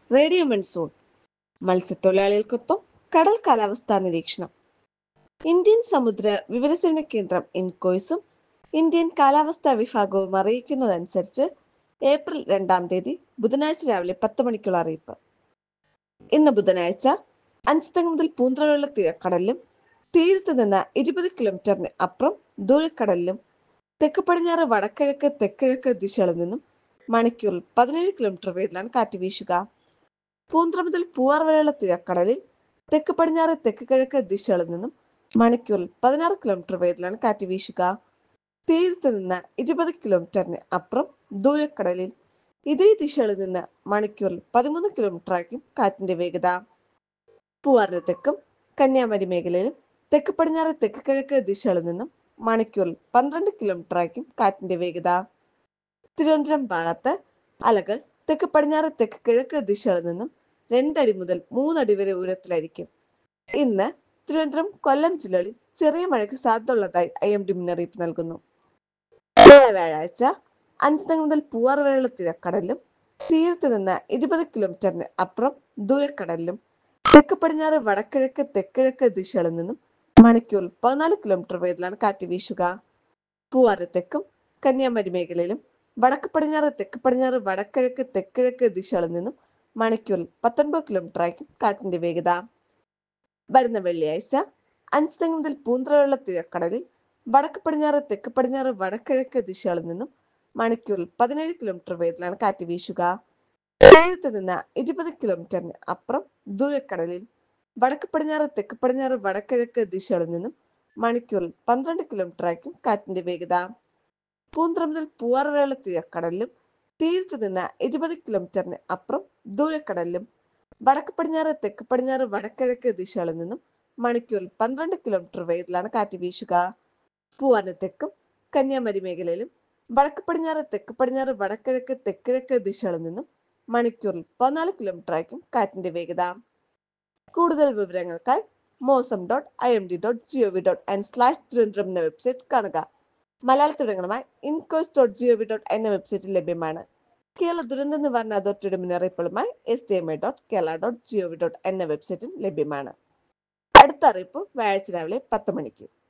radio monsoon മത്സ്യത്തൊഴിലാളികൾക്കൊപ്പം കടൽ കാലാവസ്ഥാ നിരീക്ഷണം ഇന്ത്യൻ സമുദ്ര വിവരസേവന കേന്ദ്രം ഇൻകോയ്സും ഇന്ത്യൻ കാലാവസ്ഥാ വിഭാഗവും അറിയിക്കുന്നതനുസരിച്ച് ഏപ്രിൽ രണ്ടാം തീയതി ബുധനാഴ്ച രാവിലെ പത്ത് മണിക്കുള്ള അറിയിപ്പ് ഇന്ന് ബുധനാഴ്ച അഞ്ചുതങ്ങ് മുതൽ പൂന്തറയുള്ള തീരക്കടലിലും തീരത്ത് നിന്ന് ഇരുപത് കിലോമീറ്ററിന് അപ്പുറം ദൂരക്കടലിലും തെക്ക് പടിഞ്ഞാറ് വടക്കിഴക്ക് തെക്കിഴക്ക് ദിശകളിൽ നിന്നും മണിക്കൂറിൽ പതിനേഴ് കിലോമീറ്റർ വേഗത്തിലാണ് കാറ്റ് വീശുക പൂന്തറ മുതൽ പൂവാർ വരെയുള്ള തീരക്കടലിൽ തെക്ക് പടിഞ്ഞാറ് തെക്ക് കിഴക്ക് ദിശകളിൽ നിന്നും മണിക്കൂറിൽ പതിനാറ് കിലോമീറ്റർ വേഗത്തിലാണ് കാറ്റ് വീശുക തീരത്ത് നിന്ന് ഇരുപത് കിലോമീറ്ററിന് അപ്പുറം ദൂരക്കടലിൽ ഇതേ ദിശകളിൽ നിന്ന് മണിക്കൂറിൽ പതിമൂന്ന് കിലോമീറ്റർ ആയിരിക്കും കാറ്റിന്റെ വേഗത പൂവാറിന് തെക്കും കന്യാകുമാരി മേഖലയിലും തെക്ക് പടിഞ്ഞാറ് തെക്ക് കിഴക്ക് ദിശകളിൽ നിന്നും മണിക്കൂറിൽ പന്ത്രണ്ട് കിലോമീറ്റർ ആയിരിക്കും കാറ്റിന്റെ വേഗത തിരുവനന്തപുരം ഭാഗത്ത് അലകൾ തെക്ക് പടിഞ്ഞാറ് തെക്ക് കിഴക്ക് ദിശകളിൽ നിന്നും രണ്ടടി മുതൽ മൂന്നടി വരെ ഉയരത്തിലായിരിക്കും ഇന്ന് തിരുവനന്തപുരം കൊല്ലം ജില്ലകളിൽ ചെറിയ മഴയ്ക്ക് സാധ്യതയുള്ളതായി ഐ എം ഡി മുന്നറിയിപ്പ് നൽകുന്നു നാളെ വ്യാഴാഴ്ച അഞ്ചുതങ്ങ് മുതൽ പൂവാർ വരെയുള്ള തീരക്കടലിലും തീരത്ത് നിന്ന് ഇരുപത് കിലോമീറ്ററിന് അപ്പുറം ദൂരക്കടലിലും തെക്ക് പടിഞ്ഞാറ് വടക്കിഴക്ക് തെക്കിഴക്ക് ദിശകളിൽ നിന്നും മണിക്കൂറിൽ പതിനാല് കിലോമീറ്റർ വേഗത്തിലാണ് കാറ്റ് വീശുക പൂവാറ് തെക്കും കന്യാകുമാരി മേഖലയിലും വടക്ക് പടിഞ്ഞാറ് തെക്ക് പടിഞ്ഞാറ് വടക്കിഴക്ക് തെക്കിഴക്ക് ദിശകളിൽ നിന്നും മണിക്കൂറിൽ പത്തൊൻപത് കിലോമീറ്റർ ആയിരിക്കും കാറ്റിന്റെ വേഗത വരുന്ന വെള്ളിയാഴ്ച അഞ്ചുതെങ്ങ് മുതൽ പൂന്തറയുള്ള തീരക്കടലിൽ വടക്ക് പടിഞ്ഞാറ് തെക്ക് പടിഞ്ഞാറ് വടക്കിഴക്ക് ദിശകളിൽ നിന്നും മണിക്കൂറിൽ പതിനേഴ് കിലോമീറ്റർ വേഗത്തിലാണ് കാറ്റ് വീശുക തീരത്ത് നിന്ന് ഇരുപത് കിലോമീറ്ററിന് അപ്പുറം ദൂരക്കടലിൽ വടക്ക് പടിഞ്ഞാറ് തെക്ക് പടിഞ്ഞാറ് വടക്കിഴക്ക് ദിശകളിൽ നിന്നും മണിക്കൂറിൽ പന്ത്രണ്ട് കിലോമീറ്റർ ആയിരിക്കും കാറ്റിന്റെ വേഗത പൂന്തറ മുതൽ പൂവാർ വരെയുള്ള തീരക്കടലിലും തീരത്ത് നിന്ന് ഇരുപത് കിലോമീറ്ററിന് അപ്പുറം ദൂരക്കടലിലും വടക്ക് പടിഞ്ഞാറ് തെക്ക് പടിഞ്ഞാറ് വടക്കിഴക്ക് ദിശകളിൽ നിന്നും മണിക്കൂറിൽ പന്ത്രണ്ട് കിലോമീറ്റർ വേഗത്തിലാണ് കാറ്റ് വീശുക പൂവാറിന് തെക്കും കന്യാകുമാരി മേഖലയിലും വടക്ക് പടിഞ്ഞാറ് തെക്ക് പടിഞ്ഞാറ് വടക്കിഴക്ക് തെക്കിഴക്ക് ദിശകളിൽ നിന്നും മണിക്കൂറിൽ പതിനാല് കിലോമീറ്റർ ആയിരിക്കും കാറ്റിന്റെ വേഗത കൂടുതൽ വിവരങ്ങൾക്കായി mausam dot I M D dot G O V dot N slash Thiruvananthapuram എന്ന വെബ്സൈറ്റ് കാണുക മലയാളത്തിടങ്ങളുമായി INCOIS dot G O V dot എന്ന വെബ്സൈറ്റിൽ ലഭ്യമാണ് കേരള ദുരന്ത നിവാരണ അതോറിറ്റിയുടെ മുന്നറിയിപ്പുകളുമായി S D M I dot Kerala dot G O V dot എന്ന വെബ്സൈറ്റും ലഭ്യമാണ് അടുത്ത അറിയിപ്പ് വ്യാഴാഴ്ച രാവിലെ പത്ത് മണിക്ക്